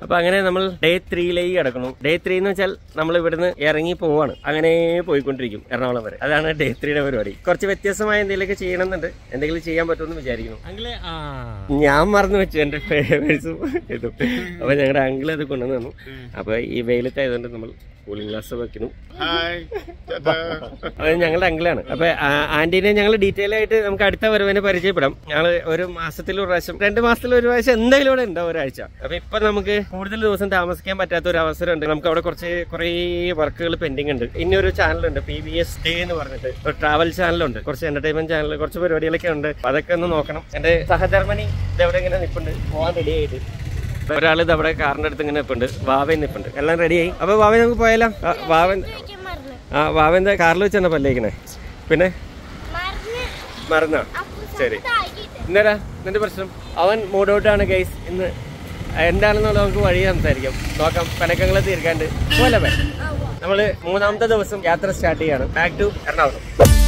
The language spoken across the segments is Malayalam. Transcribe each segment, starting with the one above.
അപ്പൊ അങ്ങനെ നമ്മൾ ഡേ ത്രീയിലേക്ക് കിടക്കുന്നു ഡേ ത്രീ എന്ന് വെച്ചാൽ നമ്മൾ ഇവിടുന്ന് ഇറങ്ങി പോവാണ് അങ്ങനെ പോയിക്കൊണ്ടിരിക്കും എറണാകുളം വരെ അതാണ് ഡേ ത്രീയുടെ പരിപാടി കുറച്ച് വ്യത്യസ്തമായ എന്തെങ്കിലുമൊക്കെ ചെയ്യണമെന്നുണ്ട് എന്തെങ്കിലും ചെയ്യാൻ പറ്റുമെന്ന് വിചാരിക്കുന്നു അങ്കിളെ ആ ഞാൻ മറന്നു വെച്ചു എന്റെ ഫേവേഴ്സും ഇതും അപ്പൊ ഞങ്ങളുടെ അങ്കിൾ അത് കൊണ്ടുവന്നു തന്നു അപ്പൊ ഈ വെയിലത്തായതുകൊണ്ട് നമ്മൾ കൂളിംഗ് ഗ്ലാസ് വെക്കുന്നു ഹായ് അത് ഞങ്ങളുടെ അങ്കിളാണ് അപ്പൊ ആ- ആന്റീനെ ഞങ്ങൾ ഡീറ്റെയിൽ ആയിട്ട് നമുക്ക് അടുത്ത വരവിനെ പരിചയപ്പെടാം ഞങ്ങൾ ഒരു മാസത്തിൽ ഒരു പ്രാവശ്യം രണ്ട് മാസത്തിൽ ഒരു പ്രാവശ്യം എന്തായാലും ഇവിടെ ഉണ്ടാവും ഒരാഴ്ച അപ്പൊ ഇപ്പൊ നമുക്ക് കൂടുതൽ ദിവസം താമസിക്കാൻ പറ്റാത്ത ഒരു അവസരം ഉണ്ട് നമുക്ക് അവിടെ കുറച്ച് കുറേ വർക്കുകൾ പെൻഡിങ് ഉണ്ട് ഇനി ഒരു ചാനലുണ്ട് പി ബി എസ് ഡേ എന്ന് പറഞ്ഞിട്ട് ഒരു ട്രാവൽ ചാനലുണ്ട് കുറച്ച് എന്റർടൈൻമെന്റ് ചാനൽ കുറച്ച് പരിപാടികളൊക്കെ ഉണ്ട് അപ്പൊ അതൊക്കെ ഒന്ന് നോക്കണം എന്റെ സഹധർമ്മനി ഇതെവിടെ ഇങ്ങനെ നിൽപ്പുണ്ട് പോകാൻ റെഡി ആയിട്ട് ഒരാൾ ഇത് അവിടെ കാറിന്റെ അടുത്ത് ഇങ്ങനെ നിൽപ്പുണ്ട് വാവൻ നിൽപ്പുണ്ട് എല്ലാം റെഡിയായി അപ്പൊ വാവൻ നമുക്ക് പോയാലോ ആ, വാവൻ ആ വാവന്റെ കാറിൽ വെച്ച് തന്നെ പല്ലേക്കണേ പിന്നെ മറന്ന ശരി എന്താ നിന്റെ പ്രശ്നം അവൻ മൂഡ് ഔട്ടാണ് ഗൈസ് ഇന്ന് എന്താണെന്നുള്ളത് നമുക്ക് വഴി സംസാരിക്കാം നോക്കാം പനക്കങ്ങളെ തീർക്കാണ്ട് പോലെ നമ്മള് മൂന്നാമത്തെ ദിവസം യാത്ര സ്റ്റാർട്ട് ചെയ്യാണ് ബാക്ക് ടു എറണാകുളം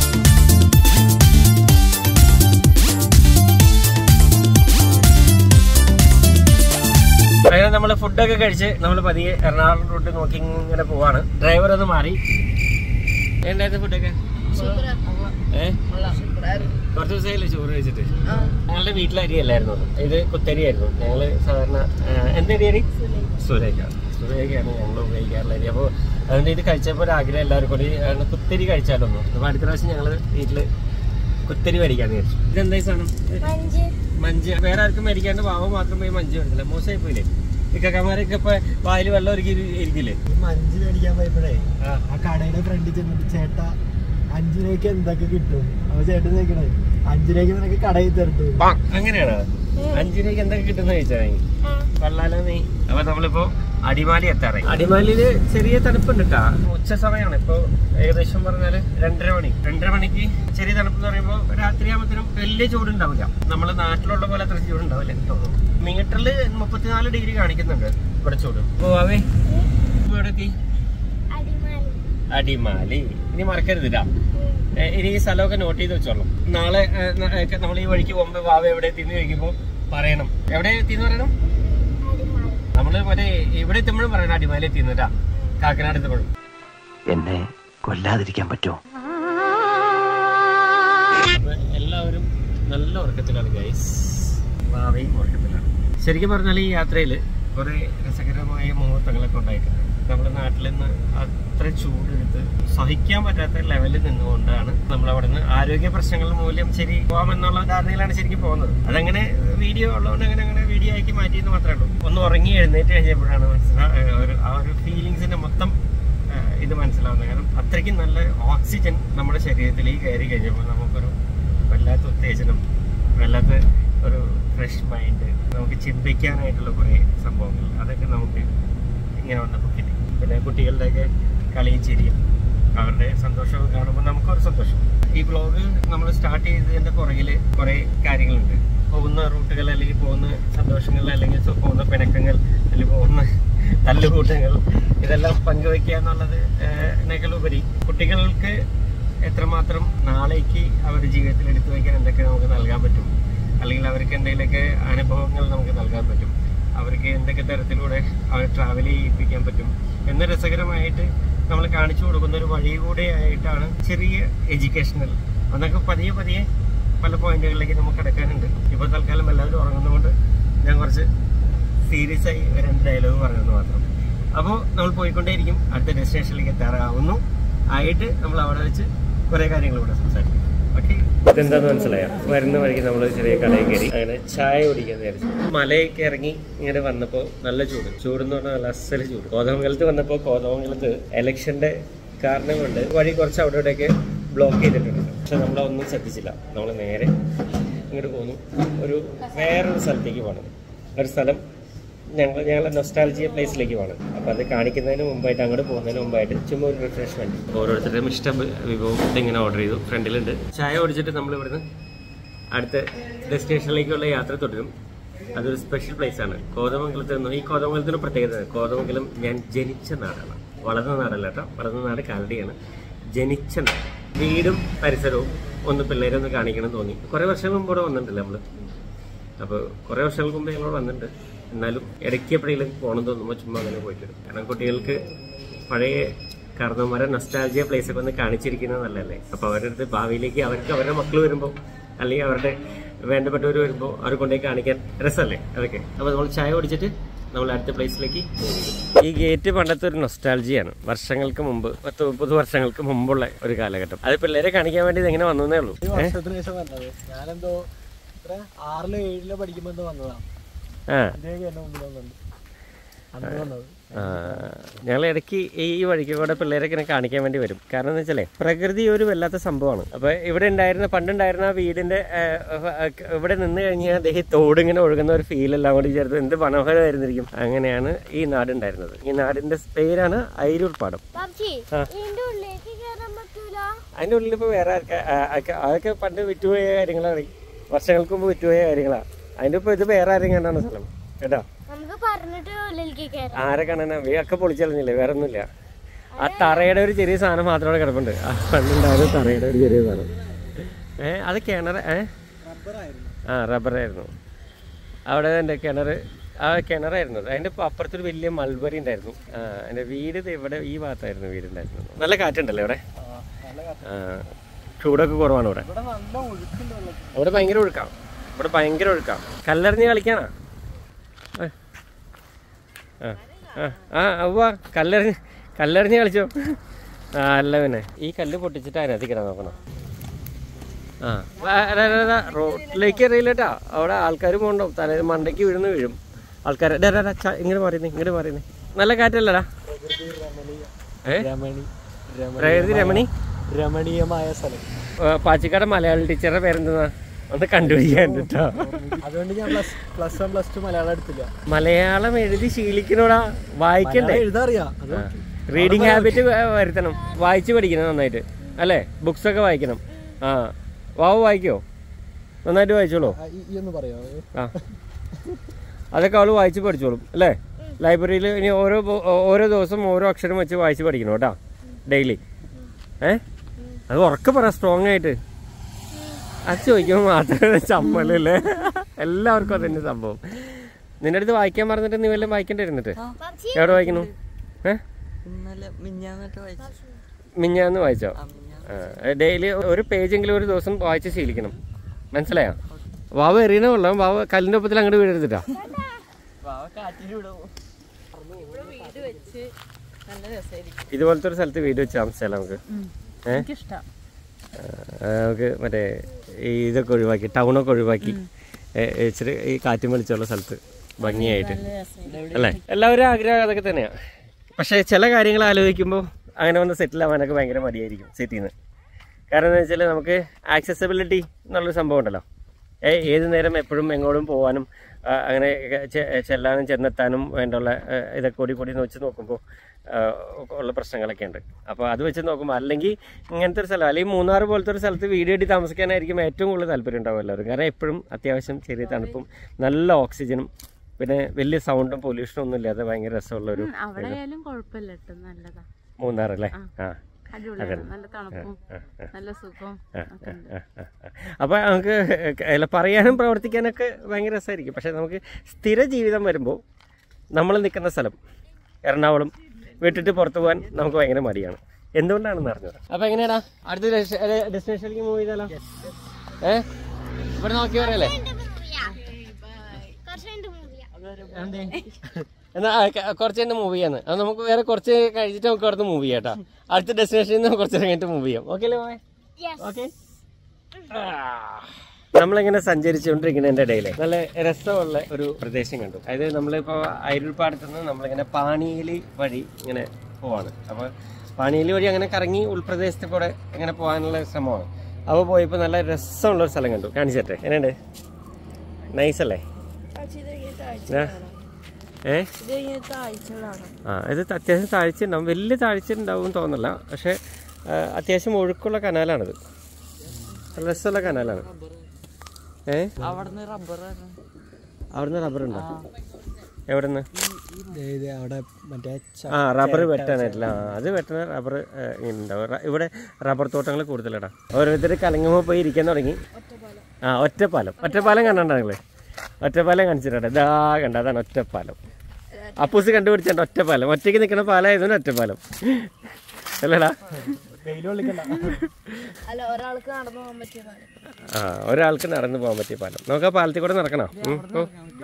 അങ്ങനെ നമ്മള് ഫുഡൊക്കെ കഴിച്ച് നമ്മൾ പതിയെ എറണാകുളം റൂട്ട് നോക്കി ഇങ്ങനെ പോവാണ് ഡ്രൈവർ ഒന്ന് മാറി എന്തായിരുന്നു ഫുഡൊക്കെ ഏഹ് കുറച്ച് ദിവസമായില്ലേ ചോറ് കഴിച്ചിട്ട് ഞങ്ങളുടെ വീട്ടിലെ അരി അല്ലായിരുന്നു ഇത് കുത്തരി ആയിരുന്നു ഞങ്ങള് സാധാരണ ആ, എന്ത് അരിയരി സുരേഖ സുരേഖയാണ് ഞങ്ങൾ ഉപയോഗിക്കാറുള്ള അരി അപ്പോൾ അതുകൊണ്ട് ഇത് കഴിച്ചപ്പോൾ ഒരു ആഗ്രഹം എല്ലാവർക്കും കൂടി അതുകൊണ്ട് കുത്തരി കഴിച്ചാലൊന്നു അപ്പോൾ അടുത്ത പ്രാവശ്യം ഞങ്ങൾ വീട്ടില് കുത്തരി മേടിക്കാന്ന് വിചാരിച്ചു ഇതെന്താ ഈ സാധനം മഞ്ച് വേറെ ആർക്കും മേടിക്കാണ്ട് പാവ മാത്രം പോയി മഞ്ച് മേടിച്ചില്ല മോശമായി പോയില്ലേ ഈ കക്കമാരൊക്കെ ഇപ്പൊ വായിൽ വെള്ളം ഒരുക്കി ഇരിക്കില്ലേ ഈ മഞ്ച് മേടിക്കാൻ പോയപ്പോഴേ ആ. ആ കടയുടെ ഫ്രണ്ടിൽ ചെന്നിട്ട് ചേട്ടാ അഞ്ചു രൂപയ്ക്ക് എന്തൊക്കെ കിട്ടും അപ്പൊ ചേട്ടൻ ചോദിക്കണേ അഞ്ചു രൂപയ്ക്ക് നിനക്ക് കടയിൽ തരട്ടു അങ്ങനെയാണോ അഞ്ചു രൂപയ്ക്ക് എന്തൊക്കെ കിട്ടുന്ന ചോദിച്ചാ കൊള്ളാലോ നീ അപ്പൊ നമ്മളിപ്പോ അടിമാലി എത്താറായി അടിമാലിയില് ചെറിയ തണുപ്പുണ്ട് കേട്ടാ ഉച്ച സമയമാണ് ഇപ്പൊ ഏകദേശം പറഞ്ഞാല് രണ്ടര മണി രണ്ടര മണിക്ക് ചെറിയ തണുപ്പ് എന്ന് പറയുമ്പോ രാത്രിയാകുമ്പോഴത്തേനും വലിയ ചൂടുണ്ടാവില്ല നമ്മളെ നാട്ടിലുള്ള പോലെ അത്ര ചൂടുണ്ടാവില്ല എനിക്ക് തോന്നുന്നു മീറ്ററിൽ മുപ്പത്തിനാല് ഡിഗ്രി കാണിക്കുന്നുണ്ട് ഇവിടെ ചൂട് ഓ അവേ ഇവിടെ എത്തി അടിമാലി ഇനി മറക്കരുത് ഇതാ ഏ, ഇനി ഈ സ്ഥലമൊക്കെ നോട്ട് ചെയ്ത് വെച്ചോളാം നാളെ നമ്മൾ ഈ വഴിക്ക് പോകുമ്പോ വാവ എവിടെ എത്തിന്ന് ചോദിക്കുമ്പോ പറയണം എവിടെ എത്തിന്ന് പറയണം നമ്മള് മറ്റേ ഇവിടെ എത്തുമ്പോഴും പറയണം അടിമാലി എത്തിന്ന് കേട്ടാ കാക്കനാട് എത്തുമ്പോഴും എന്നെ കൊല്ലാതിരിക്കാൻ പറ്റുമോ അപ്പൊ എല്ലാവരും നല്ല ഉറക്കത്തിലാണ് ഗൈസ് ഭാവിയും ഉറക്കത്തിലാണ് ശരിക്കും പറഞ്ഞാൽ ഈ യാത്രയിൽ കുറെ രസകരമായ മുഹൂർത്തങ്ങളൊക്കെ ഉണ്ടായിട്ടുണ്ട് നമ്മുടെ നാട്ടിൽ നിന്ന് അത്ര ചൂടെടുത്ത് സഹിക്കാൻ പറ്റാത്ത ലെവലിൽ നിന്നുകൊണ്ടാണ് നമ്മൾ അവിടെ നിന്ന് ആരോഗ്യ പ്രശ്നങ്ങൾ മൂലം ശരി പോകാമെന്നുള്ള ധാരണയിലാണ് ശരിക്കും പോകുന്നത് അതങ്ങനെ വീഡിയോ ഉള്ളതുകൊണ്ട് അങ്ങനെ അങ്ങനെ വീഡിയോ ആക്കി മാറ്റിയെന്ന് മാത്രമേ ഉള്ളൂ ഒന്ന് ഉറങ്ങി എഴുന്നേറ്റ് കഴിഞ്ഞപ്പോഴാണ് മനസ്സിലാ ഒരു ആ ഒരു ഫീലിങ്സിന്റെ മൊത്തം ആ, ഇത് മനസ്സിലാവുന്നത് കാരണം അത്രയ്ക്കും നല്ല ഓക്സിജൻ നമ്മുടെ ശരീരത്തിലേക്ക് കയറി കഴിഞ്ഞപ്പോൾ നമുക്കൊരു വല്ലാത്ത ഉത്തേജനം വല്ലാത്ത ഒരു ഫ്രഷ് മൈൻഡ് നമുക്ക് ചിന്തിക്കാനായിട്ടുള്ള കുറേ സംഭവങ്ങൾ അതൊക്കെ നമുക്ക് ഇങ്ങനെ വന്നപ്പോൾ കിട്ടി പിന്നെ കുട്ടികളുടെയൊക്കെ കളിയും ചിരിയും അവരുടെ സന്തോഷമൊക്കെ കാണുമ്പോൾ നമുക്കൊരു സന്തോഷം ഈ ബ്ലോഗ് നമ്മൾ സ്റ്റാർട്ട് ചെയ്തതിൻ്റെ പുറകിൽ കുറേ കാര്യങ്ങളുണ്ട് പോകുന്ന റൂട്ടുകൾ അല്ലെങ്കിൽ പോകുന്ന സന്തോഷങ്ങൾ അല്ലെങ്കിൽ സു- പോകുന്ന പിണക്കങ്ങൾ അല്ലെങ്കിൽ പോകുന്ന തല്ലുകൂട്ടങ്ങൾ ഇതെല്ലാം പങ്കുവെക്കുക എന്നുള്ളത് എന്നേക്കാളുപരി കുട്ടികൾക്ക് എത്രമാത്രം നാളേക്ക് അവരുടെ ജീവിതത്തിൽ എടുത്തു വയ്ക്കാൻ എന്തൊക്കെ നമുക്ക് നൽകാൻ പറ്റും അല്ലെങ്കിൽ അവർക്ക് എന്തെങ്കിലുമൊക്കെ അനുഭവങ്ങൾ നമുക്ക് നൽകാൻ പറ്റും അവർക്ക് എന്തൊക്കെ തരത്തിലൂടെ അവർ ട്രാവൽ ചെയ്യിപ്പിക്കാൻ പറ്റും എന്ന രസകരമായിട്ട് നമ്മൾ കാണിച്ചു കൊടുക്കുന്ന ഒരു വഴി കൂടെ ആയിട്ടാണ് ചെറിയ എഡ്യൂക്കേഷണൽ അതൊക്കെ പതിയെ പതിയെ പല പോയിന്റുകളിലേക്ക് നമുക്ക് കിടക്കാനുണ്ട് ഇപ്പോൾ തൽക്കാലം എല്ലാവരും ഉറങ്ങുന്നതുകൊണ്ട് ഞാൻ കുറച്ച് സീരിയസ് ആയി ഒരു രണ്ട് ഡയലോഗ് പറഞ്ഞെന്ന് മാത്രം അപ്പോൾ നമ്മൾ പോയിക്കൊണ്ടേയിരിക്കും അടുത്ത ഡെസ്റ്റിനേഷനിലേക്ക് എത്താറാവുന്നു ആയിട്ട് നമ്മൾ അവിടെ വെച്ച് കുറേ കാര്യങ്ങൾ ഇവിടെ സംസാരിക്കും ഓക്കെ ഇതെന്താന്ന് മനസ്സിലായോ വരുന്ന വഴിക്ക് നമ്മൾ ചെറിയ കടയിൽ കയറി അങ്ങനെ ചായ കുടിക്കാൻ വിചാരിച്ചു മലയൊക്കെ ഇറങ്ങി ഇങ്ങനെ വന്നപ്പോൾ നല്ല ചൂട് ചൂടെന്ന് പറഞ്ഞാൽ നല്ല അസല് ചൂട് കോതമംഗലത്ത് വന്നപ്പോൾ കോതമംഗലത്ത് ഇലക്ഷന്റെ കാരണം കൊണ്ട് വഴി കുറച്ച് അവിടെ ഇവിടെയൊക്കെ ബ്ലോക്ക് ചെയ്തിട്ടുണ്ട് പക്ഷെ നമ്മളൊന്നും ശ്രദ്ധിച്ചില്ല നമ്മൾ നേരെ ഇങ്ങോട്ട് പോന്നു ഒരു വേറൊരു സ്ഥലത്തേക്ക് പോകണം ഒരു സ്ഥലം ഞങ്ങൾ ഞങ്ങളെ നൊസ്റ്റാലജിയ പ്ലേസിലേക്ക് പോകണം അപ്പോൾ അത് കാണിക്കുന്നതിന് മുമ്പായിട്ട് അങ്ങോട്ട് പോകുന്നതിന് മുമ്പായിട്ട് ചുമ്മാ ഒരു റിഫ്രഷ്മെന്റ് ഓരോരുത്തരുടെയും ഇഷ്ട വിഭവം ഇങ്ങനെ ഓർഡർ ചെയ്തു ഫ്രണ്ടിലുണ്ട് ചായ ഓടിച്ചിട്ട് നമ്മൾ ഇവിടുന്ന് അടുത്ത ഡെസ്റ്റിനേഷനിലേക്കുള്ള യാത്ര തുടരും അതൊരു സ്പെഷ്യൽ പ്ലേസ് ആണ് കോതമംഗലത്ത് നിന്ന് ഈ കോതമംഗലത്തിന് പ്രത്യേകത കോതമംഗലം ഞാൻ ജനിച്ച നാടാണ് വളർന്ന നാടല്ല കേട്ടോ വളർന്ന നാട് കാലടിയാണ് ജനിച്ച നാട് വീടും പരിസരവും ഒന്ന് പിള്ളേരെ ഒന്ന് കാണിക്കണം എന്ന് തോന്നി കുറേ വർഷങ്ങൾ മുമ്പ് ഇവിടെ വന്നിട്ടില്ല നമ്മൾ അപ്പോൾ കുറേ വർഷങ്ങൾക്ക് മുമ്പ് ഞങ്ങൾ വന്നിട്ടുണ്ട് എന്നാലും ഇടയ്ക്ക് എപ്പോഴെങ്കിലും പോകണം തോന്നുമ്പോൾ ചുമ്മാ അങ്ങനെ പോയിട്ട് വരും കാരണം കുട്ടികൾക്ക് പഴയ കാരണവന്മാരെ നസ്റ്റാൾജിയ പ്ലേസ് ഒക്കെ ഒന്ന് കാണിച്ചിരിക്കുന്നത് നല്ലതല്ലേ അപ്പോൾ അവരുടെ അടുത്ത് ഭാവിയിലേക്ക് അവർക്ക് അവരുടെ മക്കൾ വരുമ്പോൾ അല്ലെങ്കിൽ അവരുടെ വേണ്ടപ്പെട്ടവർ വരുമ്പോൾ അവർ കൊണ്ടുപോയി കാണിക്കാൻ രസമല്ലേ അതൊക്കെ അപ്പോൾ നമ്മൾ ചായ കുടിച്ചിട്ട് നമ്മൾ അടുത്ത പ്ലേസിലേക്ക് ഈ ഗേറ്റ് പണ്ടത്തെ ഒരു നൊസ്റ്റാൾജിയാണ് വർഷങ്ങൾക്ക് മുമ്പ് പത്ത് മുപ്പത് വർഷങ്ങൾക്ക് മുമ്പുള്ള ഒരു കാലഘട്ടം അത് പിള്ളേരെ കാണിക്കാൻ വേണ്ടി ഇത് എങ്ങനെ വന്നേ ഉള്ളൂ ഒരു വർഷത്തിന് ശേഷം വന്നത് ഞാനെന്തോ എത്ര ആറിലോ ഏഴിലോ പഠിക്കുമ്പോ എന്തോ വന്നതാ ആ അതിലേക്ക് എന്നെ മുമ്പിൽ വന്നുണ്ട് അന്ന് വന്നത് ഞങ്ങൾ ഇടയ്ക്ക് ഈ വഴിക്ക് കൂടെ പിള്ളേരൊക്കെ ഇങ്ങനെ കാണിക്കാൻ വേണ്ടി വരും കാരണം എന്ന് വെച്ചാലേ പ്രകൃതി ഒരു വല്ലാത്ത സംഭവമാണ് അപ്പൊ ഇവിടെ ഉണ്ടായിരുന്ന പണ്ടുണ്ടായിരുന്ന ആ വീടിന്റെ ആ, ആ, ഇവിടെ നിന്ന് കഴിഞ്ഞാൽ ദേ ഈ തോട് ഇങ്ങനെ ഒഴുകുന്ന ഒരു ഫീൽ എല്ലാം കൂടി ചേർത്ത് എന്ത് മനോഹരമായിരുന്നിരിക്കും അങ്ങനെയാണ് ഈ നാടുണ്ടായിരുന്നത് ഈ നാടിന്റെ പേരാണ് അയിരൂർ പാടം ബാബുജി ആ. ഇതിന്റെ ഉള്ളിലേക്ക് കയറാൻ പറ്റൂല അതിന്റെ ഉള്ളിൽ ഇപ്പൊ വേറെ ആർക്കാ- ആ, ആർക്കാ- അതൊക്കെ പണ്ട് വിറ്റുപോയ കാര്യങ്ങളാണ് വർഷങ്ങൾക്ക് മുമ്പ് വിറ്റുപോയ കാര്യങ്ങളാണ് അതിന്റെ ഇപ്പൊ ഇത് വേറെ ആരെയും കണ്ടാണ് സ്ഥലം കേട്ടോ നമുക്ക് പറഞ്ഞിട്ട് ഉള്ളിലേക്ക് കയറാം ആരെ കാണാനാ ഒക്കെ പൊളിച്ചളഞ്ഞില്ലേ വേറെ ഒന്നുമില്ല ആ തറയുടെ ഒരു ചെറിയ സാധനം മാത്രം അവിടെ കിടപ്പുണ്ട് ആ പണ്ടുണ്ടായിരുന്ന തറയുടെ ഒരു ചെറിയ സാധനം ഏ അത് കിണർ ഏ റബ്ബറായിരുന്നു ആ റബ്ബറായിരുന്നു അവിടെ എൻ്റെ കിണർ ആ കിണറായിരുന്നു അത്. അതിൻ്റെ ഇപ്പം അപ്പുറത്തൊരു വലിയ മൾബറി ഉണ്ടായിരുന്നു ആ എൻ്റെ വീട് ദേ ഇവിടെ ഈ ഭാഗത്തായിരുന്നു വീടുണ്ടായിരുന്നത് നല്ല കാറ്റുണ്ടല്ലോ ഇവിടെ ആ, നല്ല കാറ്റ്. ആ, ചൂടൊക്കെ കുറവാണ് ഇവിടെ ഇവിടെ നല്ല ഒഴുക്കുണ്ട് വെള്ളത്തിൽ അവിടെ ഭയങ്കര ഒഴുക്കാം ഇവിടെ ഭയങ്കര ഒഴുക്കാം കല്ലെറിഞ്ഞ് കളിക്കാനാ ഏ. ആ ആ ആ അവ്വ കല്ലെറിഞ്ഞ് കല്ലെറിഞ്ഞ് കളിച്ചോ ആ അല്ല പിന്നെ ഈ കല്ല് പൊട്ടിച്ചിട്ട് അതിനകത്ത് കിടാൻ നോക്കണം ആ വാ, എടാ, എടാ, എടാ, റോഡിലേക്ക് എറിയില്ലട്ടാ അവിടെ ആൾക്കാർ പോകണ്ടാവും തലേ മണ്ടയ്ക്ക് വീഴുന്നു വീഴും ആൾക്കാർ ഇങ്ങനെ പറയുന്നേ ഇങ്ങോട്ട് പറയുന്നേ നല്ല കാറ്റല്ലടാ പ്രകൃതി രമണീയ ഏ രമണി പ്രകൃതി രമണി രമണീയമായ സ്ഥലം ആ, പാച്ചിക്കാട് മലയാളം ടീച്ചറുടെ പേരെന്താ ഒന്ന് കണ്ടുപിടിക്കാൻ കേട്ടോ അതുകൊണ്ട് ഞാൻ plus plus one plus two Malayalam എടുത്തില്ല മലയാളം എഴുതി ശീലിക്കണോടാ വായിക്കണ്ടേ മലയാളം എഴുതാറിയാ അത് റീഡിങ് ഹാബിറ്റ് വരുത്തണം വായിച്ച് പഠിക്കണം നന്നായിട്ട് അല്ലേ ബുക്സ് ഒക്കെ വായിക്കണം ആ വാവ് വായിക്കോ നന്നായിട്ട് വായിച്ചോളൂ ആ, ഈ- ഈ ഒന്ന് പറയോ ആ അതൊക്കെ അവള് വായിച്ച് പഠിച്ചോളും അല്ലേ ലൈബ്രറിയിൽ ഇനി ഓരോ ബു- ഓരോ ദിവസം ഓരോ അക്ഷരം വെച്ച് വായിച്ച് പഠിക്കണം കേട്ടോ ഡെയിലി ഏ അത് ഉറക്കെ പറ സ്ട്രോങ് ആയിട്ട് അത് ചോദിക്കുമ്പോൾ മാത്രമേ ചമ്മലല്ലേ എല്ലാവർക്കും അതന്നെ സംഭവം നിന്റെ അടുത്ത് വായിക്കാൻ പറഞ്ഞിട്ട് നീ വല്ലതും വായിക്കേണ്ടിരുന്നിട്ട് ബാബുജി എവിടെ വായിക്കുന്നു ഏ ഇന്നലെ മിഞ്ഞാന്നിട്ട് വായിച്ചു മിഞ്ഞാന്ന് വായിച്ചോ ആ മിഞ്ഞാ ഡെയിലി ഒരു പേജെങ്കിലും ഒരു ദിവസം വായിച്ച് ശീലിക്കണം മനസ്സിലായോ വാവ് എറിയണ കൊള്ളാം വാവ് കല്ലിന്റെ ഒപ്പത്തിൽ അങ്ങോട്ട് വീടെടുത്തിട്ടാ വാവ കാറ്റിന് വിടുമോ വീട് വെച്ച് നല്ല രസമായിരിക്കും ഇതുപോലത്തെ ഒരു സ്ഥലത്ത് വീട് വെച്ച് താമസിച്ചാലോ നമുക്ക് ഏഹ് എനിക്കിഷ്ടം നമുക്ക് മറ്റേ ഈ ഇതൊക്കെ ഒഴിവാക്കി ടൗണൊക്കെ ഒഴിവാക്കി ഏ, ഏ, ഇച്ചിരി ഈ കാറ്റും വെളിച്ചമുള്ള സ്ഥലത്ത് ഭംഗിയായിട്ട് അല്ലേ എല്ലാവരും ആഗ്രഹം അതൊക്കെ തന്നെയാണ് പക്ഷേ ചില കാര്യങ്ങൾ ആലോചിക്കുമ്പോൾ അങ്ങനെ വന്ന് സെറ്റിൽ ആവാനൊക്കെ ഭയങ്കര മടിയായിരിക്കും സിറ്റിയിൽ നിന്ന് കാരണം എന്താ വെച്ചാൽ നമുക്ക് ആക്സസിബിലിറ്റി എന്നുള്ളൊരു സംഭവം ഉണ്ടല്ലോ ഏ ഏത് നേരം എപ്പോഴും എങ്ങോട്ടും പോകാനും ആ, അങ്ങനെ ചെ- ചെല്ലാനും ചെന്നെത്താനും വേണ്ടുള്ള ഏ, ഇതൊക്കെ കൂടി കൂടി വെച്ച് നോക്കുമ്പോൾ ആ, ഉള്ള പ്രശ്നങ്ങളൊക്കെ ഉണ്ട് അപ്പോൾ അത് വെച്ച് നോക്കുമ്പോൾ അല്ലെങ്കിൽ ഇങ്ങനത്തെ ഒരു സ്ഥലം അല്ലെങ്കിൽ മൂന്നാർ പോലത്തെ ഒരു സ്ഥലത്ത് വീട് കെട്ടി താമസിക്കാനായിരിക്കും ഏറ്റവും കൂടുതൽ താല്പര്യം ഉണ്ടാവും എല്ലാവരും കാരണം എപ്പോഴും അത്യാവശ്യം ചെറിയ തണുപ്പും നല്ല ഓക്സിജനും പിന്നെ വലിയ സൗണ്ടും പൊല്യൂഷനും ഒന്നും ഇല്ലാതെ ഭയങ്കര രസമുള്ള ഒരു അവിടെ ആയാലും കുഴപ്പമില്ല കേട്ടോ നല്ലതാ മൂന്നാർ അല്ലേ ആ അടിപൊളിയാണ് നല്ല തണുപ്പും നല്ല സുഖവും ഒക്കെ ഉണ്ട്. അപ്പോൾ നമുക്ക് അല്ല പറയാനും പ്രവർത്തിക്കാനൊക്കെ ഭയങ്കര രസമായിരിക്കും പക്ഷേ നമുക്ക് സ്ഥിര ജീവിതം വരുമ്പോൾ നമ്മൾ നിൽക്കുന്ന സ്ഥലം എറണാകുളം വിട്ടിട്ട് പുറത്തു പോകാൻ നമുക്ക് ഭയങ്കര മടിയാണ് എന്തുകൊണ്ടാണെന്ന് അറിഞ്ഞത് അപ്പോൾ എങ്ങനെയാടാ അടുത്ത ഡെസ്റ്റിനേഷനിലേക്ക് മൂവ് ചെയ്താലോ ഏ ഇവിടെ നോക്കി പറയല്ലേ കുറച്ച് രണ്ട് മൂവിയാ എന്നാ ആ, ക- കുറച്ച് കഴിഞ്ഞ് മൂവ് ചെയ്യാന്ന് അത് നമുക്ക് വേറെ കുറച്ച് കഴിച്ചിട്ട് നമുക്ക് അവിടുന്ന് മൂവ് ചെയ്യാം കേട്ടോ അടുത്ത ഡെസ്റ്റിനേഷനിൽ നിന്ന് കുറച്ച് കഴിഞ്ഞിട്ട് മൂവ് ചെയ്യാം ഓക്കെ അല്ലേ മോനെ യെസ് ഓക്കെ നമ്മളിങ്ങനെ സഞ്ചരിച്ചുകൊണ്ടിരിക്കുന്നതിന്റെ ഇടയിൽ നല്ല രസമുള്ള ഒരു പ്രദേശം കണ്ടു അതായത് നമ്മളിപ്പോ അയൽപ്പാടത്ത് നിന്ന് നമ്മളിങ്ങനെ പാണിയേലി വഴി ഇങ്ങനെ പോവാണ് അപ്പൊ പാണിയേലി വഴി അങ്ങനെ കറങ്ങി ഉൾപ്രദേശത്ത് കൂടെ ഇങ്ങനെ പോകാനുള്ള ശ്രമമാണ് അപ്പോൾ പോയപ്പോൾ നല്ല രസമുള്ള ഒരു സ്ഥലം കണ്ടു കാണിച്ചട്ടെ എങ്ങനെയുണ്ട് നൈസ് അല്ലേ ആ? ഏ ആ ഇത് അത്യാവശ്യം താഴ്ച ഉണ്ടാവും വലിയ താഴ്ച ഉണ്ടാവും തോന്നില്ല പക്ഷെ ആ, അത്യാവശ്യം ഒഴുക്കുള്ള കനാലാണിത് നല്ല രസമുള്ള കനാലാണ് ഏ അവിടുന്ന് റബ്ബർ അവിടുന്ന് റബ്ബർ ഉണ്ടോ എവിടെ നിന്ന് ഇത് അവിടെ മറ്റേ ച- ആ റബ്ബർ വെട്ടാനായിട്ടില്ല ആ അത് വെട്ടണ റബ്ബർ ഉണ്ടാവും റ- ഇവിടെ റബ്ബർ തോട്ടങ്ങൾ കൂടുതലടാ ഓരോരുത്തർ കലങ്ങുമ്പോൾ പോയി ഇരിക്കാൻ തുടങ്ങി ആ ഒറ്റപ്പാലം ഒറ്റപ്പാലം കണ്ടോ നിങ്ങള് ഒറ്റപ്പാലം കാണിച്ചിട്ടുണ്ട് ഇതാ കണ്ട അതാണ് ഒറ്റപ്പാലം അപ്പൂസ് കണ്ടുപിടിച്ചിട്ടുണ്ട് ഒറ്റപ്പാലം ഒറ്റയ്ക്ക് നിൽക്കുന്ന പാലമായതുകൊണ്ട് ഒറ്റപ്പാലം അല്ലടാ വെയിൽ കൊള്ളിക്കണ്ട അല്ല ഒരാൾക്ക് നടന്നു പോകാൻ പറ്റിയ പാലം ആ ഒരാൾക്ക് നടന്നു പോകാൻ പറ്റിയ പാലം നമുക്ക് ആ പാലത്തിൽ കൂടെ നടക്കണോ ഉം, ഓ.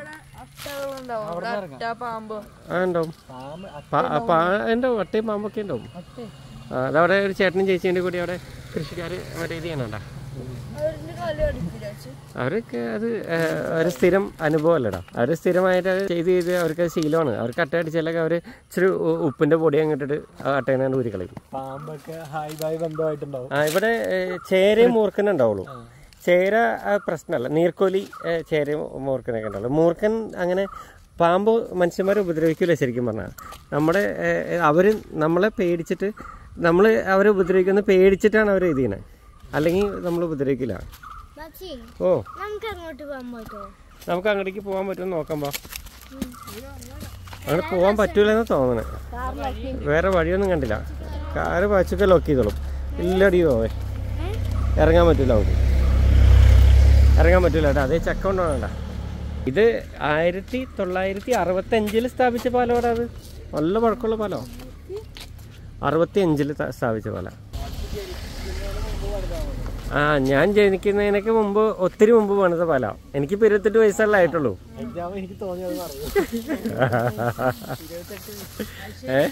അട്ട പാമ്പ് ആ ഉണ്ടാവും പാ- ആ, പാ- ഉണ്ടാവും ഒട്ടയും പാമ്പൊക്കെ ഉണ്ടാവും ആ, അതവിടെ ഒരു ചേട്ടനും ചേച്ചീൻ്റെ കൂടി അവിടെ കൃഷിക്കാർ മറ്റേ ഇത് ചെയ്യണണ്ട അവരുടെ കളി അടിക്കില്ല അവർക്ക് അത് ആ, ഒരു സ്ഥിരം അനുഭവമല്ലടാ അവർ സ്ഥിരമായിട്ട് അത് ചെയ്ത് ചെയ്ത് അവർക്ക് അത് ശീലമാണ് അവർക്ക് അട്ട അടിച്ചാലൊക്കെ അവർ ഇച്ചിരി ഉ- ഉപ്പിൻ്റെ പൊടി അങ്ങോട്ടിട്ട് ആ അട്ടേനെ ഊരി കളയും പാമ്പൊക്കെ ഹായ് ബായ് ബന്ധമായിട്ടുണ്ടാവും ആ ഇവിടെ ഏ, ചേരയും മൂർക്കനും ഉണ്ടാവുള്ളൂ ചേര ആ, പ്രശ്നമല്ല നീർക്കോലി ഏ, ചേരയും മൂർക്കനൊക്കെ ഉണ്ടാവുള്ളൂ മൂർക്കൻ അങ്ങനെ പാമ്പ് മനുഷ്യന്മാരെ ഉപദ്രവിക്കില്ല ശരിക്കും പറഞ്ഞാൽ നമ്മുടെ അവർ നമ്മളെ പേടിച്ചിട്ട് നമ്മൾ അവരെ ഉപദ്രവിക്കുന്നത് പേടിച്ചിട്ടാണ് അവർ ഇത് ചെയ്യണത് അല്ലെങ്കിൽ നമ്മൾ ഉപദ്രവിക്കില്ല ബാച്ചി ഓ നമുക്ക് അങ്ങോട്ട് പോകാൻ പറ്റുമോ നമുക്ക് അങ്ങോട്ടേക്ക് പോകാൻ പറ്റുമെന്ന് നോക്കാം പാ അങ്ങനെ പോകാൻ പറ്റൂലെന്ന് തോന്നണേ വേറെ വഴിയൊന്നും കണ്ടില്ല കാറ് പച്ചൊക്കെ ലോക്ക് ചെയ്തോളും ഇല്ലടിയോ പോവേ ഇറങ്ങാൻ പറ്റൂല നമുക്ക് ഇറങ്ങാൻ പറ്റൂല കേട്ടോ അതേ ചക്ക കൊണ്ടുപോകണ്ട ഇത് ആയിരത്തി തൊള്ളായിരത്തി അറുപത്തി അഞ്ചിൽ സ്ഥാപിച്ച പാലമാണ് അത് നല്ല പഴക്കമുള്ള പാലോ അറുപത്തി അഞ്ചിൽ സ്ഥാപിച്ച പാല ആ ഞാൻ ജനിക്കുന്നതിനൊക്കെ മുമ്പ് ഒത്തിരി മുമ്പ് പണിത പാല എനിക്കിപ്പോൾ ഇരുപത്തെട്ട് വയസ്സല്ലേ ആയിട്ടുള്ളൂ എക്സാം എനിക്ക് തോന്നിയത് പറഞ്ഞു ഏ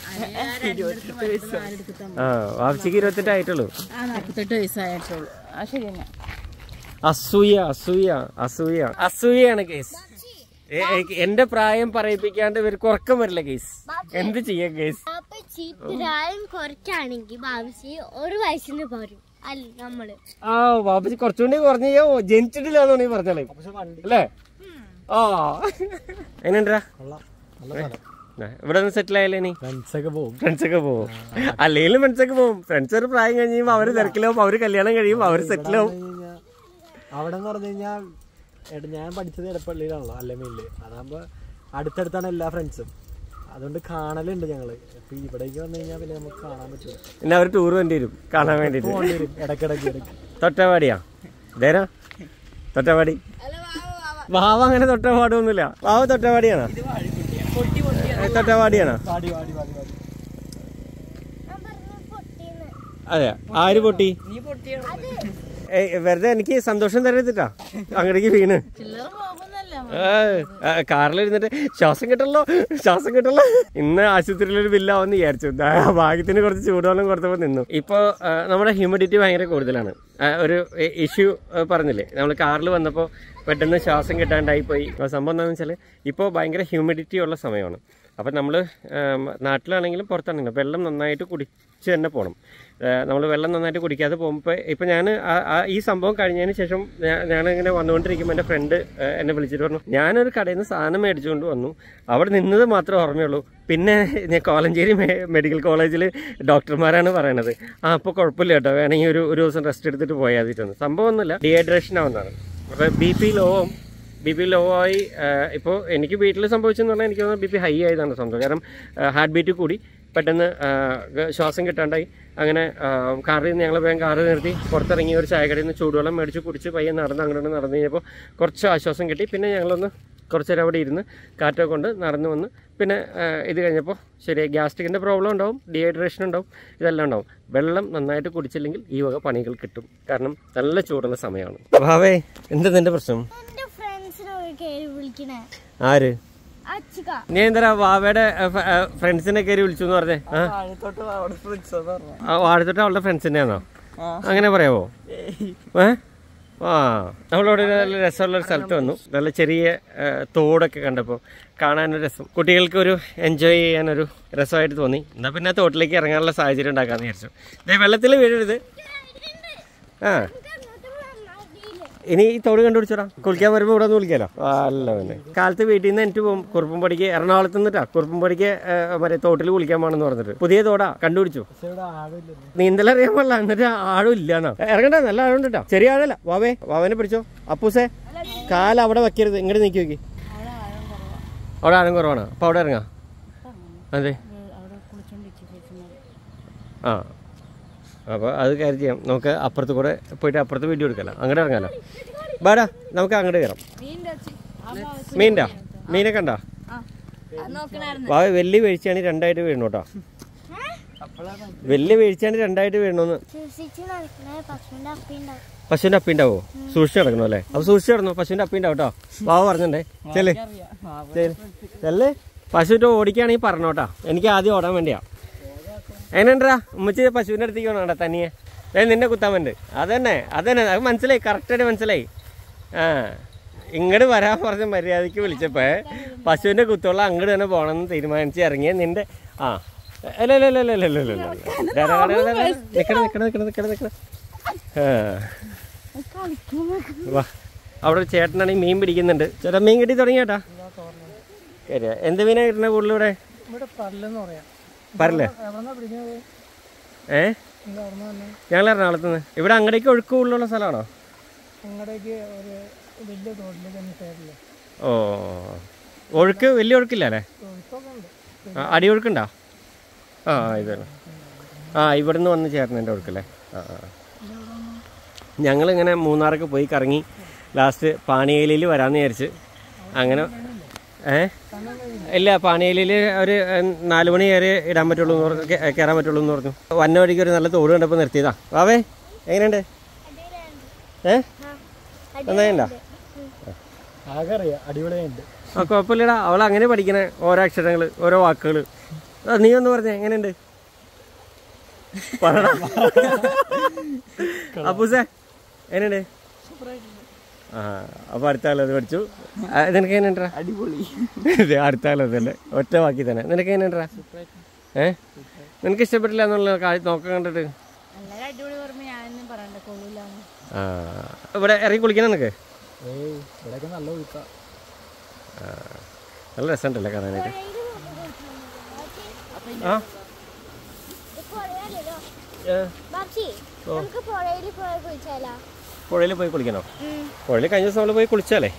ആ വാപ്സിക്ക് ഇരുപത്തെട്ട് ആയിട്ടുള്ളൂ ആ നാൽപ്പത്തെട്ട് വയസ്സായിട്ടുള്ളൂ ആ ശരി തന്നെ അസൂയ അസൂയ അസൂയ അസൂയാണ് കേസ് ഏ, ഏ, എന്റെ പ്രായം പറയിപ്പിക്കാണ്ട് ഇവർക്ക് ഉറക്കം വരില്ല കേസ് എന്ത് ചെയ്യാം കേസ് ബാപ്പച്ചി പ്രായം കുറയ്ക്കാണെങ്കിൽ ബാബുച്ചി ഒരു വയസ്സിന് പോരും അല്ല നമ്മള് ആ വാപ്പച്ചി കുറച്ചുകൂടി കുറഞ്ഞ ജനിച്ചിട്ടില്ല എന്നാണ് ഈ പറഞ്ഞാലേ അല്ലേ ആ എങ്ങനെയുണ്ടാ കൊള്ളാം നല്ല സ്ഥലം ഇവിടെ നിന്ന് സെറ്റിൽ ആയാലേ നീ ഫ്രണ്ട്സ് ഒക്കെ പോകും ഫ്രണ്ട്സ് ഒക്കെ പോകും അല്ലെങ്കിലും ഫ്രണ്ട്സ് ഒക്കെ പോകും ഫ്രണ്ട്സ് ഒരു പ്രായം കഴിഞ്ഞ് കഴിയുമ്പോൾ അവര് തിരക്കിലാവും അവര് കല്യാണം കഴിയും അവര് സെറ്റിൽ ആവും അവിടെ എന്ന് പറഞ്ഞു കഴിഞ്ഞാൽ എടാ ഞാൻ പഠിച്ചത് എടപ്പള്ളിയിലാണല്ലോ അല്ലമയില് അതാകുമ്പോ അടുത്തടുത്താണ് എല്ലാ ഫ്രണ്ട്സും അതുകൊണ്ട് കാണലുണ്ട് ഞങ്ങള് ഇപ്പൊ ഇവിടേക്ക് വന്നു കഴിഞ്ഞാൽ പിന്നെ നമുക്ക് കാണാൻ പറ്റില്ല പിന്നെ അവര് ടൂർ വേണ്ടി വരും കാണാൻ വേണ്ടിട്ട് പോകേണ്ടി വരും ഇടക്കിടക്ക് ഇടയ്ക്ക് തൊറ്റവാടിയാ ദേരാ തൊറ്റവാടി വാവ അങ്ങനെ തൊറ്റപാടൊന്നുമില്ല വാവ തൊറ്റവാടിയാണോ ഏ, തൊറ്റവാടിയാണോ വാടി വാടി വാടി വാടി ഞാൻ പറഞ്ഞു പൊട്ടിന്ന് അതെ ആര് പൊട്ടി നീ പൊട്ടിയാണ് ഏയ് വെറുതെ എനിക്ക് സന്തോഷം തരത്തിട്ടാ അങ്ങടേക്ക് വീണ് ചില്ലറ പോകുന്നല്ല കാറിലിരുന്നിട്ട് ശ്വാസം കിട്ടല്ലോ ശ്വാസം കിട്ടല്ലോ ഇന്ന് ആശുപത്രിയിൽ ഒരു ബില്ലാവെന്ന് വിചാരിച്ചു ദാ, ഭാഗ്യത്തിന് കുറച്ച് ചൂടുവെള്ളം കൊടുത്തപ്പോൾ നിന്നു ഇപ്പോൾ നമ്മുടെ ഹ്യൂമിഡിറ്റി ഭയങ്കര കൂടുതലാണ് ആ, ഒരു ഇഷ്യൂ പറഞ്ഞില്ലേ നമ്മൾ കാറിൽ വന്നപ്പോൾ പെട്ടെന്ന് ശ്വാസം കിട്ടാണ്ടായി പോയി അപ്പോൾ സംഭവം എന്താണെന്ന് വെച്ചാൽ ഇപ്പോൾ ഭയങ്കര ഹ്യൂമിഡിറ്റി ഉള്ള സമയമാണ് അപ്പം നമ്മൾ നാട്ടിലാണെങ്കിലും പുറത്താണെങ്കിലും വെള്ളം നന്നായിട്ട് കുടിച്ച് തന്നെ പോകണം നമ്മൾ വെള്ളം നന്നായിട്ട് കുടിക്കാതെ പോകുമ്പോൾ ഇപ്പം ഞാൻ ഈ സംഭവം കഴിഞ്ഞതിന് ശേഷം ഞാ- ഞാനിങ്ങനെ വന്നുകൊണ്ടിരിക്കുമ്പോൾ എൻ്റെ ഫ്രണ്ട് എന്നെ വിളിച്ചിട്ട് പറഞ്ഞു ഞാനൊരു കടയിൽ നിന്ന് സാധനം മേടിച്ചുകൊണ്ട് വന്നു അവിടെ നിന്നത് മാത്രമേ ഓർമ്മയുള്ളൂ പിന്നെ ഞാൻ കോലഞ്ചേരി മെ- മെഡിക്കൽ കോളേജിൽ ഡോക്ടർമാരാണ് പറയണത് ആ അപ്പോൾ കുഴപ്പമില്ല കേട്ടോ വേണമെങ്കിൽ ഒരു ഒരു ദിവസം റെസ്റ്റ് എടുത്തിട്ട് പോയാൽ മതിട്ടൊന്ന് സംഭവമൊന്നുമില്ല ഡീഹൈഡ്രേഷൻ ആവുന്നതാണ് അപ്പോൾ ബി പി ലോ ആവും ബി പി ലോ ആയി ഇപ്പോൾ എനിക്ക് വീട്ടിൽ സംഭവിച്ചെന്ന് പറഞ്ഞാൽ എനിക്ക് തോന്നുന്നു ബി പി ഹൈ ആയതാണ് സംഭവം കാരണം ഹാർട്ട് ബീറ്റ് കൂടി പെട്ടെന്ന് ആ, ഗ- ശ്വാസം കിട്ടാണ്ടായി അങ്ങനെ കാറിൽ നിന്ന് ഞങ്ങൾ വേഗം കാറ് നിർത്തി പുറത്തിറങ്ങി ഒരു ചായക്കടയിൽ നിന്ന് ചൂടുവെള്ളം മേടിച്ച് കുടിച്ച് പയ്യെ നടന്ന് അങ്ങോട്ട് നടന്നു കഴിഞ്ഞപ്പോൾ കുറച്ച് ആശ്വാസം കിട്ടി പിന്നെ ഞങ്ങളൊന്ന് കുറച്ച് നേരം അവിടെ ഇരുന്ന് കാറ്റൊക്കെ കൊണ്ട് നടന്നു വന്ന് പിന്നെ ആ, ഇത് കഴിഞ്ഞപ്പോൾ ശരി ഗ്യാസ്ട്രിക്കിൻ്റെ പ്രോബ്ലം ഉണ്ടാവും ഡീഹൈഡ്രേഷൻ ഉണ്ടാവും ഇതെല്ലാം ഉണ്ടാവും വെള്ളം നന്നായിട്ട് കുടിച്ചില്ലെങ്കിൽ ഈ വക പണികൾ കിട്ടും കാരണം നല്ല ചൂടുള്ള സമയമാണ് ഭാവേ എന്താ നിന്റെ പ്രശ്നം എന്റെ ഫ്രണ്ട്സിനൊക്കെ കയറി വിളിക്കണേ ആര് അച്ചിക്ക നീ എന്താ വാവയുടെ ഫ്രണ്ട്സിനെ കയറി വിളിച്ചു എന്ന് പറഞ്ഞേ ആ താഴത്തോട്ട് അവിടെ ഫ്രിഡ്സ് പറഞ്ഞു ആ, വാഴത്തോട്ട് അവളുടെ ഫ്രണ്ട്സിൻ്റെ ആണോ അങ്ങനെ പറയാവോ ഏ ആ നമ്മളിവിടെ ഒരു നല്ല രസമുള്ള ഒരു സ്ഥലത്ത് വന്നു നല്ല ചെറിയ ഏ, തോടൊക്കെ കണ്ടപ്പോൾ കാണാനൊരു രസം കുട്ടികൾക്ക് ഒരു എൻജോയ് ചെയ്യാനൊരു രസമായിട്ട് തോന്നി എന്നാൽ പിന്നെ ആ തോട്ടിലേക്ക് ഇറങ്ങാനുള്ള സാഹചര്യം ഉണ്ടാക്കാമെന്ന് വിചാരിച്ചു ദേ വെള്ളത്തിൽ വീഴരുത് ആ ഇനി ഈ തോട് കണ്ടുപിടിച്ചോടാ കുളിക്കാൻ വരുമ്പോൾ ഇവിടെ ഒന്ന് വിളിക്കാലോ ആ, അല്ല പിന്നെ കാലത്ത് വീട്ടിൽ നിന്ന് എനിക്ക് പോകും കുറുപ്പുംപടിക്ക് എറണാകുളത്ത് നിന്നിട്ടാ കുറുപ്പുംപടിക്ക് ഏ, മറ്റേ തോട്ടിൽ കുളിക്കാൻ പോകണമെന്ന് പറഞ്ഞിട്ട് പുതിയ തോടാ കണ്ടുപിടിച്ചു പക്ഷെ ഇവിടെ ആവില്ല നീന്തലറിയാൻ പാടില്ല എന്നിട്ട് ആഴും ഇല്ലാന്നോ ഇറങ്ങണ്ട നല്ല ആഴുണ്ട് കേട്ടോ ചെറിയ ആഴല്ല വാവേ വാവനെ പിടിച്ചോ അപ്പൂസേ കാല അവിടെ വെക്കരുത് ഇങ്ങോട്ട് നീക്കി വെക്കി അവിടെ ആഴം കുറവാണ് അപ്പൊ അവിടെ ഇറങ്ങാം അതെ ആ അപ്പോൾ അത് കാര്യം ചെയ്യാം നമുക്ക് അപ്പുറത്ത് കൂടെ പോയിട്ട് അപ്പുറത്ത് വീഡിയോ എടുക്കാലോ അങ്ങോട്ട് ഇറങ്ങാലോ ബാടാ നമുക്ക് അങ്ങോട്ട് കയറാം മീനുണ്ടോ മീനൊക്കെ ഉണ്ടോ വാ വലിയ വീഴ്ചയാണ് രണ്ടായിട്ട് വീണു കേട്ടോ വലിയ വീഴ്ചയാണ് രണ്ടായിട്ട് വീണോന്ന് സൂക്ഷിച്ച് നടക്കണേ പശുവിന്റെ അപ്പി ഉണ്ടാവും പശുവിന്റെ അപ്പി ഉണ്ടാവോ സൂക്ഷിച്ച് നടക്കണോ അല്ലേ അപ്പൊ സൂക്ഷിച്ച് നടന്നു പശുവിന്റെ അപ്പി ഉണ്ടാവും കേട്ടോ വാവ് പറഞ്ഞിട്ടുണ്ടേ ചെല് ചെല് ചെല്ല് പശുവിന്റെ ഓടിക്കുകയാണെങ്കിൽ പറഞ്ഞോട്ടാ എനിക്ക് ആദ്യം ഓടാൻ വേണ്ടിയാ എങ്ങനെണ്ടാ ഉമ്മച്ചി പശുവിന്റെ അടുത്തേക്ക് വേണോടാ തനിയെ ഏ നിന്നെ കുത്താൻ വേണ്ടി അതന്നെ അതന്നെ അത് മനസ്സിലായി കറക്റ്റായിട്ട് മനസ്സിലായി ആ ഇങ്ങോട്ട് വരാൻ പറഞ്ഞ മര്യാദയ്ക്ക് വിളിച്ചപ്പോ പശുവിന്റെ കുത്തുള്ള അങ്ങോട്ട് തന്നെ പോകണമെന്ന് തീരുമാനിച്ച് ഇറങ്ങിയ നിന്റെ ആ അല്ല അല്ല അല്ല അല്ല അല്ല അല്ല അല്ല നിക്കണ നിക്കണ നിക്കണ നിക്കണ നിക്കണ ആ വാ അവിടെ ഒരു ചേട്ടനാണെങ്കിൽ മീൻ പിടിക്കുന്നുണ്ട് ചേട്ടാ മീൻ കിട്ടി തുടങ്ങി ചേട്ടാ ശരിയാ എന്ത് മീനാ കിട്ടണ കൂടുതലൂടെ ഇവിടെ പല്ലെന്ന് പറയാം പറല്ലേ എവിടെന്നാ പിടിക്കുന്നത് ഏ നിങ്ങൾ അവിടെ തന്നെ ഞങ്ങൾ എറണാകുളത്ത് നിന്ന് ഇവിടെ അങ്ങടേക്ക് ഒഴുക്ക് കൂടുതലുള്ള സ്ഥലമാണോ അങ്ങടേക്ക് ഒരു വലിയ തോട്ടിലേക്ക് തന്നെ സൈഡില് ഓ ഒഴുക്ക് വലിയ ഒഴുക്കില്ല അല്ലേ ഒഴുക്കൊക്കെ ഉണ്ട് ആ, അടിയൊഴുക്കുണ്ടോ ആ ആ, ഇത് തന്നെ ആ ഇവിടുന്ന് വന്ന് ചേർന്നതിൻ്റെ ഒഴുക്കല്ലേ ആ ആ ഞങ്ങളിങ്ങനെ മൂന്നാറൊക്കെ പോയി കറങ്ങി ലാസ്റ്റ് പാണിയേലിയിൽ വരാമെന്ന് വിചാരിച്ച് അങ്ങനെ ഏ ഇല്ല പാണിയേലിയിൽ ഒരു ഏ, നാല് മണി കയറി ഇടാൻ പറ്റുള്ളൂ എന്ന് പറഞ്ഞു കേ- കയറാൻ പറ്റുള്ളൂ എന്ന് പറഞ്ഞു വന്ന വഴിക്ക് ഒരു നല്ല തോട് കണ്ടപ്പോൾ നിർത്തിയതാ വാവേ എങ്ങനെയുണ്ട് ഏ നന്നായിണ്ടോ ആകെ അറിയാം അടിപൊളിയുണ്ട് ആ കുഴപ്പമില്ലടാ അവൾ അങ്ങനെ പഠിക്കണേ ഓരോ അക്ഷരങ്ങൾ ഓരോ വാക്കുകൾ നീ ഒന്ന് പറഞ്ഞേ എങ്ങനെയുണ്ട് പറടാ അപ്പൂസേ എങ്ങനെയുണ്ട് ആ അപ്പൊ അടുത്ത ആൾ അത് പഠിച്ചു ആ, നിനക്ക് എങ്ങനെയുണ്ടാ അടിപൊളി ഇത് അടുത്ത ആൾ അതല്ലേ ഒറ്റ വാക്കി തന്നെ നിനക്ക് എങ്ങനെയുണ്ടാ ഏ നിനക്ക് ഇഷ്ടപ്പെട്ടില്ല എന്നുള്ള കാര്യം നോക്കാൻ കണ്ടിട്ട് നല്ല അടിപൊളി പറയുമ്പോ ഞാനൊന്നും പറയണ്ട കൊള്ളൂലാന്ന് ആ ഇവിടെ ഇറങ്ങി കുളിക്കണം നിനക്ക് ഏയ് ഇവിടെയൊക്കെ നല്ല ഒഴുക്കാ നല്ല രസമുണ്ടല്ലേ കാണാനായിട്ട് ആ ഏ, ബാബി നമുക്ക് പുഴയിൽ പോയി കുളിച്ചാലോ പുഴയിൽ പോയി കുളിക്കണോ പുഴയിൽ കഴിഞ്ഞ ദിവസം നമ്മൾ പോയി കുളിച്ചാലേ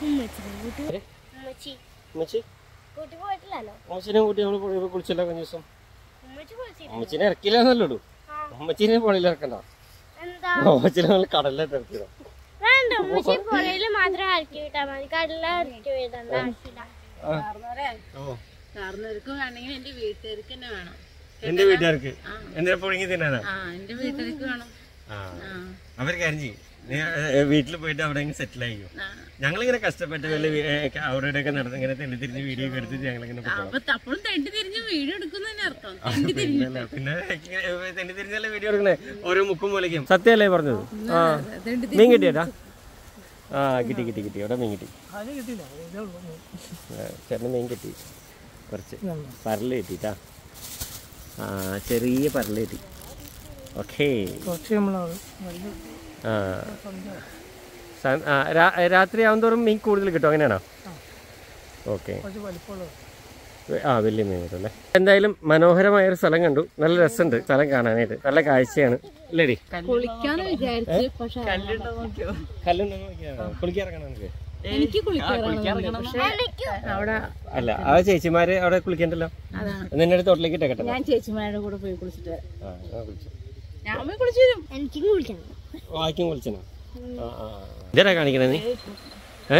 ഉമ്മച്ചി ഉമ്മച്ചി കൂട്ടി പോയിട്ടില്ലല്ലോ ഉമ്മച്ചിനെ കൂട്ടി നമ്മൾ പുഴയിൽ പോയി കുളിച്ചല്ലോ കഴിഞ്ഞ ദിവസം ഉമ്മച്ചി കുളിച്ചില്ല ഉമ്മച്ചിനെ ഇറക്കില്ലെന്നല്ലേ ഉള്ളൂ ഉമ്മച്ചിനെ പുഴയിൽ ഇറക്കണ്ട എന്താ ഉമ്മച്ചിനെ നമ്മൾ കടലിലേക്ക് ഇറക്കിയതാ വേണ്ട ഉമ്മച്ചി പുഴയിൽ മാത്രം ഇറക്കി വിട്ടാൽ മതി കടലിൽ ഇറക്കി വിടണ്ട ആവശ്യമില്ല കാർന്നവർക്കും വേണമെങ്കിൽ എന്റെ വീട്ടുകാർക്ക് തന്നെ വേണം എന്റെ വീട്ടുകാർക്ക് എന്തിനാ പുഴുങ്ങി തിന്നാനാ ആ എന്റെ വീട്ടുകാർക്ക് വേണം ആ ആ അവർ കാര്യം ചെയ്യും നീ വീട്ടിൽ പോയിട്ട് അവിടെ സെറ്റിൽ ആയിരിക്കും ആ. ഞങ്ങളിങ്ങനെ കഷ്ടപ്പെട്ട് വല്ല വീ- ഏ, അവരുടെ ഒക്കെ നടന്ന് ഇങ്ങനെ തെണ്ടി തിരിഞ്ഞ് വീഡിയോ ഒക്കെ എടുത്തിട്ട് ഞങ്ങളിങ്ങനെ പോകണം അപ്പൊ അപ്പോഴും തെണ്ടി തിരിഞ്ഞ് വീഡിയോ എടുക്കുന്നതിന് അർത്ഥം തെണ്ടി തിരിഞ്ഞ് പിന്നെ പിന്നെ ഇങ്ങനെ തെണ്ടി തിരിഞ്ഞല്ലേ വീഡിയോ എടുക്കണേ ഓരോ മുക്കും പോലേക്കും സത്യമല്ലേ പറഞ്ഞത് ആ തെണ്ടി മീൻ കിട്ടിയേട്ടാ ആ കിട്ടി കിട്ടി കിട്ടി അവിടെ മീൻ കിട്ടി അത് കിട്ടിയില്ല ഇതേ ഉള്ളൂ ആ, ചേട്ടന് മീൻ കിട്ടി കുറച്ച് പരല് കിട്ടിട്ടാ ആ ചെറിയ പരല് കിട്ടി ഓക്കേ കുറച്ച് നമ്മളത് വലിയ ആ സ- ആ, രാ- രാത്രി ആവുന്തോറും മീൻ കൂടുതൽ കിട്ടും അങ്ങനെയാണോ ഓക്കെ കുറച്ച് വലിപ്പമുള്ളത് ആ വലിയ മീൻ കിട്ടും അല്ലേ എന്തായാലും മനോഹരമായ ഒരു സ്ഥലം കണ്ടു നല്ല രസമുണ്ട് സ്ഥലം കാണാനായിട്ട് നല്ല കാഴ്ചയാണ് ഇല്ലേടി കുളിക്കാന്ന് വിചാരിച്ച് പക്ഷെ കല്ലുണ്ടോ നോക്കിയാ കുളിക്കാറങ്ങണം നമുക്ക് എനിക്ക് കുളിക്കാറാണ് പക്ഷെ അവിടെ അല്ല ആ ചേച്ചിമാര് അവിടെ കുളിക്കണ്ടല്ലോ നിന്റെ അടുത്ത് തോട്ടിലേക്ക് ഇട്ടേക്കട്ടെ ഞാൻ ചേച്ചിമാരുടെ കൂടെ പോയി കുളിച്ചിട്ട് വരാം. ആ ആ, കുളിച്ചു ഞാൻ പോയി കുളിച്ചു വരും എനിക്കും കുളിക്കണം വായിക്കും കുളിച്ചനോ ആ ആ ഇതാ കാണിക്കണേ നീ ഏ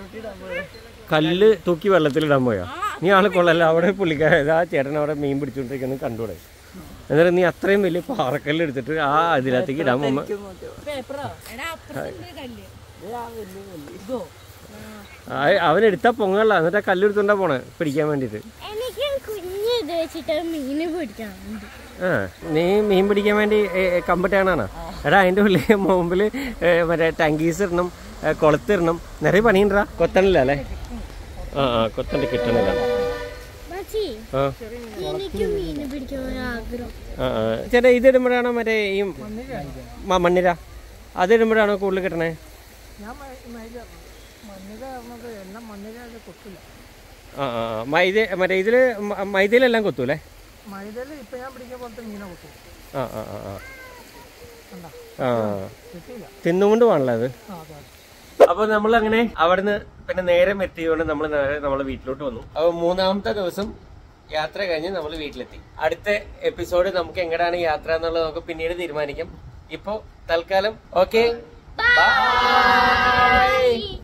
കല്ല് തൂക്കി വെള്ളത്തിലിടാൻ പോയോ നീ ആളെ കൊള്ളല്ല അവിടെ പുള്ളിക്കാരൻ ആ ചേട്ടൻ അവിടെ മീൻ പിടിച്ചോണ്ടിരിക്കുന്നത് കണ്ടൂടെ എന്നിട്ട് നീ അത്രയും വലിയ പാറക്കല്ല് എടുത്തിട്ട് ആ അതിനകത്തേക്ക് ഇടാൻ പോകുമ്പോ പേപ്പറോ എടാ അപ്പുറത്തുണ്ട് കല്ല് ഇതോ ആ, അവനെടുത്താ പൊങ്ങല്ല എന്നിട്ട് ആ കല്ല് എടുത്തോണ്ടാ പോണേ പിടിക്കാൻ വേണ്ടിട്ട് എനിക്ക് കുഞ്ഞ് ഇത് വെച്ചിട്ട് മീന് പിടിക്കണം ആ നീ മീൻ പിടിക്കാൻ വേണ്ടി കമ്പിട്ടാണോ എടാ അതിന്റെ ഉള്ളിൽ മുമ്പിൽ മറ്റേ ടങ്കീസ് ഇടണം ഏ, കൊളുത്തിടണം നിറയെ പണിയുണ്ടാ കൊത്തണില്ല അല്ലേ ആ ആ കൊത്തണ്ട് കിട്ടണില്ല ബാച്ചി ആ എനിക്ക് മീന് പിടിക്കാൻ ഒരു ആഗ്രഹം ആ ആ. ചേട്ടാ ഇത് ഇടുമ്പോഴാണോ മറ്റേ ഈ മ- മണ്ണിര അത് ഇടുമ്പോഴാണോ കൂടുതൽ കിട്ടണേ ഞാൻ മൈദ മണ്ണിര പറഞ്ഞത് എല്ലാം മണ്ണിര അത് കൊത്തില്ല ആ ആ ആ. മൈദ മറ്റേ ഇതില് മ- മൈദയിലെല്ലാം കൊത്തൂലേ മൈദയിൽ ഇപ്പൊ ഞാൻ പിടിക്കാൻ പോലത്തെ മീനെ കൊത്തും ആ ആ ആ ആ കണ്ടാ ആ കിട്ടിയില്ല തിന്നുകൊണ്ട് പോകണല്ലോ അത് ആ അതെ അപ്പൊ നമ്മൾ അങ്ങനെ അവിടുന്ന് പിന്നെ നേരം എത്തിയതുകൊണ്ട് നമ്മൾ നേരെ നമ്മളെ വീട്ടിലോട്ട് വന്നു അപ്പൊ മൂന്നാമത്തെ ദിവസം യാത്ര കഴിഞ്ഞ് നമ്മൾ വീട്ടിലെത്തി അടുത്ത എപ്പിസോഡ് നമുക്ക് എങ്ങനെയാണ് യാത്ര എന്നുള്ളത് നമുക്ക് പിന്നീട് തീരുമാനിക്കാം ഇപ്പോ തൽക്കാലം ഓക്കെ ബൈ